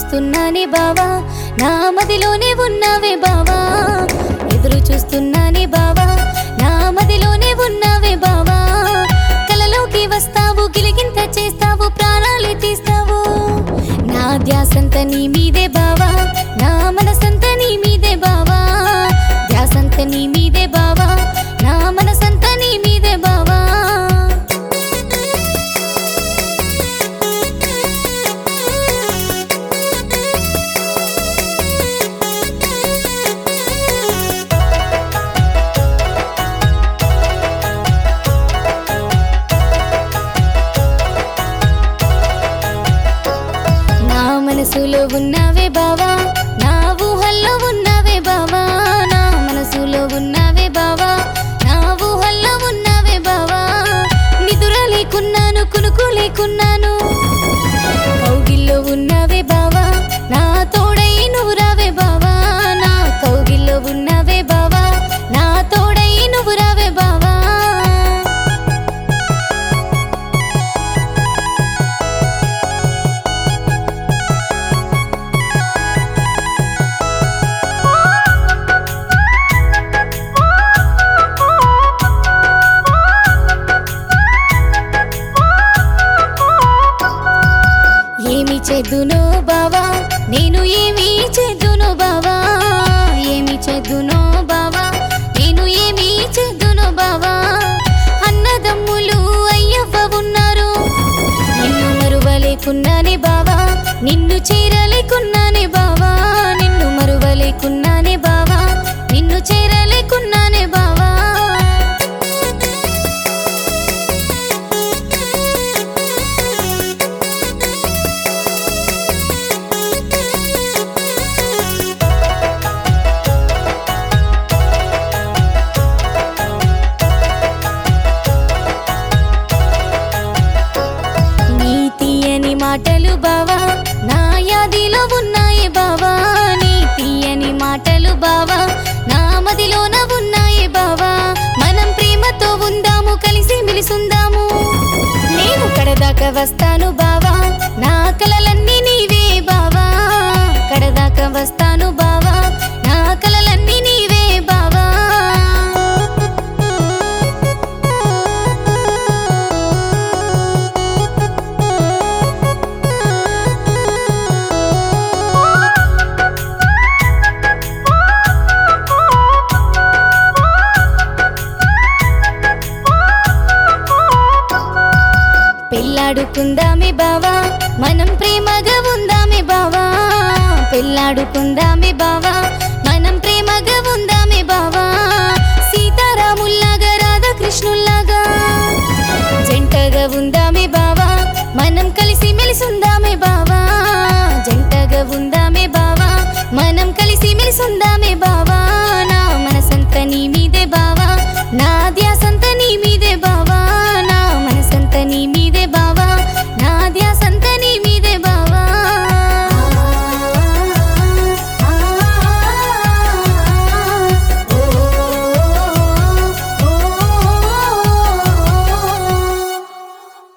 చూస్తున్నానే బావా నా మదిలోనే ఉన్నావే బావా ఎదురు చూస్తున్నానే బావా నా మదిలోనే ఉన్నావే బావా కలలోకి వస్తావు గిలిగింత చేస్తావు ప్రాణాలు తీస్తావు నా ధ్యాసంత నీ మీదే బావా నా మనసంత నీ మీదే బావా ధ్యాసంత నీ మీదే బావా నా మనసంత నీ మీదే బావా నా మనసులో ఉన్నావే బావా నా ఊహల్లో ఉన్నావే బావా నా మనసులో ఉన్నావే బావా నా ఊహల్లో ఉన్నావే బావా నిదుర లేకున్నాను కునుకు లేకున్నాను కౌగిల్లో ఉన్నావే బావా నా తోడై నువ్వు రావే బావా నా కౌగిల్లో ఉన్నావే బావా నా తోడై నువ్వు రావే బావా ఏమి చేద్దునో బావా నేను ఏమి చేద్దునో బావా ఏమి చేద్దునో బావా నేను ఏమి చేద్దునో బావా అన్నదమ్ములు అయ్యవ్వ ఉన్నారు నిన్ను మరువలేకున్నానే బావా నిన్ను చేరలేకున్నానే బావా నిన్ను మరువలేకున్నానే బావా నిన్ను చేరలేకున్నానే బావా నీ తీయని మాటలు బావా నా యాదిలో ఉన్నాయి బావా నీ తీయని మాటలు బావా నా మదిలోన ఉన్నాయి బావా మనం ప్రేమతో ఉందాము కలిసి మెలిసుందాము నేను కడదాకా వస్తాను బావా నా కలలన్నీ నీవే బావా కడదాకా వస్తాను బావా నా కలలన్నీ నీవే బావా పెళ్ళాడుకుందామే బావా మనం ప్రేమగా ఉందామే బావా పెళ్ళాడుకుందామే బావా మనం ప్రేమగా ఉందామే బావా సీతారాముల్లాగా రాధాకృష్ణుల్లాగా జంటగా ఉందామే బావా మనం కలిసి మెలిసి ఉందామే బావా జంటగా ఉందామే బావా మనం కలిసి మెలిసి ఉందామే